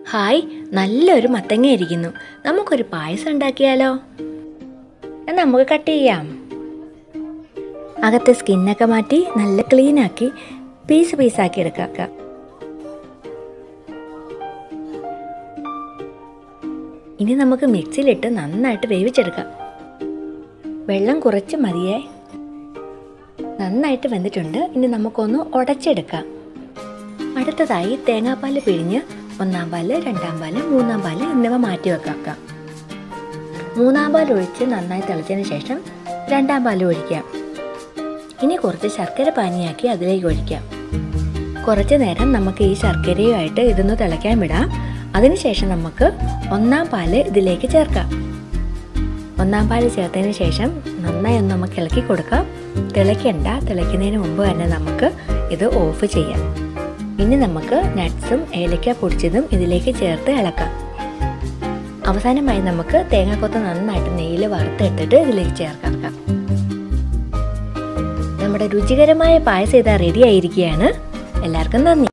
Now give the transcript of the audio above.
hi നല്ലൊരു മത്തങ്ങ ഇരിക്കുന്നു നമുക്കൊരു പായസം ഉണ്ടാക്കിയാലോ എന്നാ നമുക്ക് കട്ട് ചെയ്യാം അകത്തെ സ്കിന്നൊക്കെ മാറ്റി നല്ല ക്ലീൻ ആക്കി പീസ് പീസാക്കി എടുക്കുക ഇനി നമുക്ക് മിക്സിയിലിട്ട് നന്നായിട്ട് വേവിച്ചെടുക്കാം വെള്ളം കുറച്ച് മതിയേ നന്നായിട്ട് വെന്തിട്ടുണ്ട് ഇനി നമുക്കൊന്ന് ഉടച്ചെടുക്കാം അടുത്തതായി തേങ്ങാപ്പാൽ പിഴിഞ്ഞ് ഒന്നാം പാല് രണ്ടാം പാല് മൂന്നാം പാല് എന്നിവ മാറ്റി വെക്കാം മൂന്നാം പാൽ ഒഴിച്ച് നന്നായി തിളച്ചതിന് ശേഷം രണ്ടാം പാൽ ഒഴിക്കാം ഇനി കുറച്ച് ശർക്കര പാനിയാക്കി അതിലേക്ക് ഒഴിക്കാം കുറച്ച് നേരം നമുക്ക് ഈ ശർക്കരയുമായിട്ട് ഇതൊന്ന് തിളയ്ക്കാൻ വിടാം അതിനുശേഷം നമുക്ക് ഒന്നാം പാല് ഇതിലേക്ക് ചേർക്കാം ഒന്നാം പാല് ചേർത്തതിന് ശേഷം നന്നായി ഒന്ന് നമുക്ക് ഇളക്കി കൊടുക്കാം തിളയ്ക്കണ്ട തിളയ്ക്കുന്നതിന് മുമ്പ് തന്നെ നമുക്ക് ഇത് ഓഫ് ചെയ്യാം ഇനി നമുക്ക് നട്ട്സും ഏലക്ക പൊടിച്ചതും ഇതിലേക്ക് ചേർത്ത് ഇളക്കാം അവസാനമായി നമുക്ക് തേങ്ങാക്കൊത്ത് നന്നായിട്ട് നെയ്യിൽ വറുത്തിട്ടിട്ട് ഇതിലേക്ക് ചേർക്കാം നമ്മുടെ രുചികരമായ പായസം ഇതാ റെഡി ആയിരിക്കുകയാണ് എല്ലാവർക്കും നന്ദി